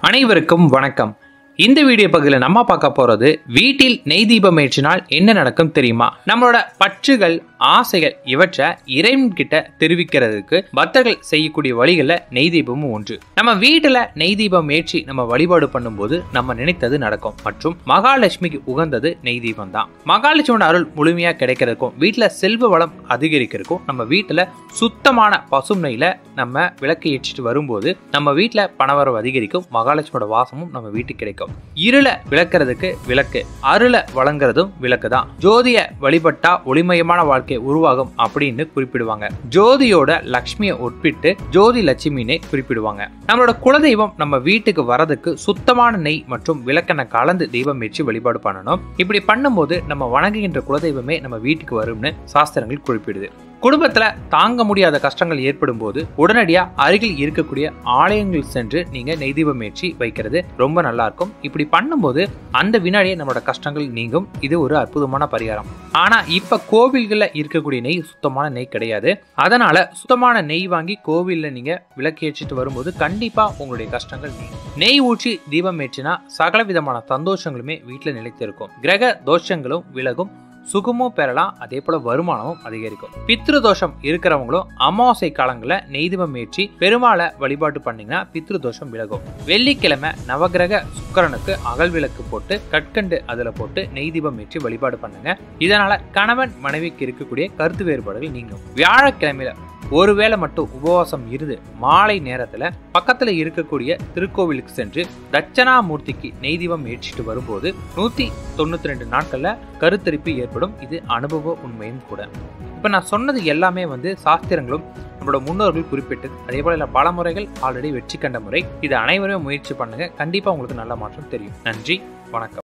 அனைவருக்கும் வணக்கம் இந்த வீடியோ பகுதியில் நம்ம பார்க்க போறது வீட்டில் நெய் தீபம் ஏற்றினால் என்ன நடக்கும் தெரியுமா நம்மளோட பற்றுகள் ஆசைகள் இவற்றை இறைவன் கிட்ட தெரிவிக்கிறதுக்கு பக்தர்கள் செய்யக்கூடிய வழிகளில் நெய் தீபமும் ஒன்று நம்ம வீட்டில் நெய் தீபம் ஏற்றி நம்ம வழிபாடு பண்ணும்போது நம்ம நினைத்தது நடக்கும் மற்றும் மகாலட்சுமிக்கு உகந்தது நெய் தீபம் தான் மகாலட்சுமியோட அருள் முழுமையா கிடைக்கிறதுக்கும் வீட்டில் செல்வ வளம் அதிகரிக்கிறதுக்கும் நம்ம வீட்டில் சுத்தமான பசும் நெய்ல நம்ம விளக்கு ஏற்றிட்டு வரும்போது நம்ம வீட்டில் பணவரவு அதிகரிக்கும் மகாலட்சுமியோட வாசமும் நம்ம வீட்டுக்கு கிடைக்கும் இருளை விளக்குறதுக்கு விளக்கு அருளை வழங்குறதும் விளக்கு தான் ஜோதிய வழிபட்டா ஒளிமயமான வாழ்க்கை உருவாகும் அப்படின்னு குறிப்பிடுவாங்க ஜோதியோட லக்ஷ்மியை ஒப்பிட்டு ஜோதி லட்சுமினே குறிப்பிடுவாங்க நம்மளோட குலதெய்வம் நம்ம வீட்டுக்கு வரதுக்கு சுத்தமான நெய் மற்றும் விளக்கெண்ணெய் கலந்து தெய்வம் ஏற்றி வழிபாடு பண்ணணும் இப்படி பண்ணும்போது நம்ம வணங்குகின்ற குலதெய்வமே நம்ம வீட்டுக்கு வரும்னு சாஸ்திரங்கள் குறிப்பிடுது குடும்பத்துல தாங்க முடியாத கஷ்டங்கள் ஏற்படும் போது உடனடியா அருகில் இருக்கக்கூடிய ஆலயங்கள் சென்று நீங்க நெய் தீபம் ஏற்றி வைக்கிறது ரொம்ப நல்லா இருக்கும் இப்படி பண்ணும்போது அந்த வினாடியே நம்மளோட கஷ்டங்கள் நீங்கும் இது ஒரு அற்புதமான பரிகாரம் ஆனா இப்ப கோவில்கள்ல இருக்கக்கூடிய நெய் சுத்தமான நெய் கிடையாது அதனால சுத்தமான நெய் வாங்கி கோவில்ல நீங்க விளக்கு ஏற்றிட்டு வரும்போது கண்டிப்பா உங்களுடைய கஷ்டங்கள் நீங்கும் நெய் ஊற்றி தீபம் ஏற்றினா சகல விதமான சந்தோஷங்களுமே வீட்டுல நிலைத்திருக்கும் கிரக தோஷங்களும் விலகும் சுகமும் பெறலாம் அதே போல வருமானமும் அதிகரிக்கும் பித்ரு தோஷம் இருக்கிறவங்களும் அமாவாசை காலங்களில் நெய்தீபம் ஏற்றி பெருமாளை வழிபாட்டு பண்ணீங்கன்னா பித்ரு தோஷம் விலகும் வெள்ளிக்கிழமை நவகிரக சுக்கரனுக்கு அகல் விளக்கு போட்டு கற்கண்டு அதுல போட்டு நெய்தீபம் ஏற்றி வழிபாடு பண்ணுங்க இதனால கணவன் மனைவிக்கு இருக்கக்கூடிய கருத்து வேறுபாடுகள் நீங்கும் வியாழக்கிழமையில ஒருவேளை மட்டும் உபவாசம் இருந்து மாலை நேரத்துல பக்கத்துல இருக்கக்கூடிய திருக்கோவிலுக்கு சென்று தட்சணாமூர்த்திக்கு நெய்தீபம் ஏற்றிட்டு வரும்போது நூத்தி தொண்ணூத்தி ரெண்டு நாட்கள்ல கருத்தரிப்பு ஏற்படும் இது அனுபவ உண்மையும் கூட இப்ப நான் சொன்னது எல்லாமே வந்து சாஸ்திரங்களும் நம்மளோட முன்னோர்கள் குறிப்பிட்டது அதே போல பல முறைகள் ஆல்ரெடி வெற்றி கண்ட முறை இது அனைவரும் முயற்சி பண்ணுங்க கண்டிப்பா உங்களுக்கு நல்ல மாற்றம் தெரியும் நன்றி வணக்கம்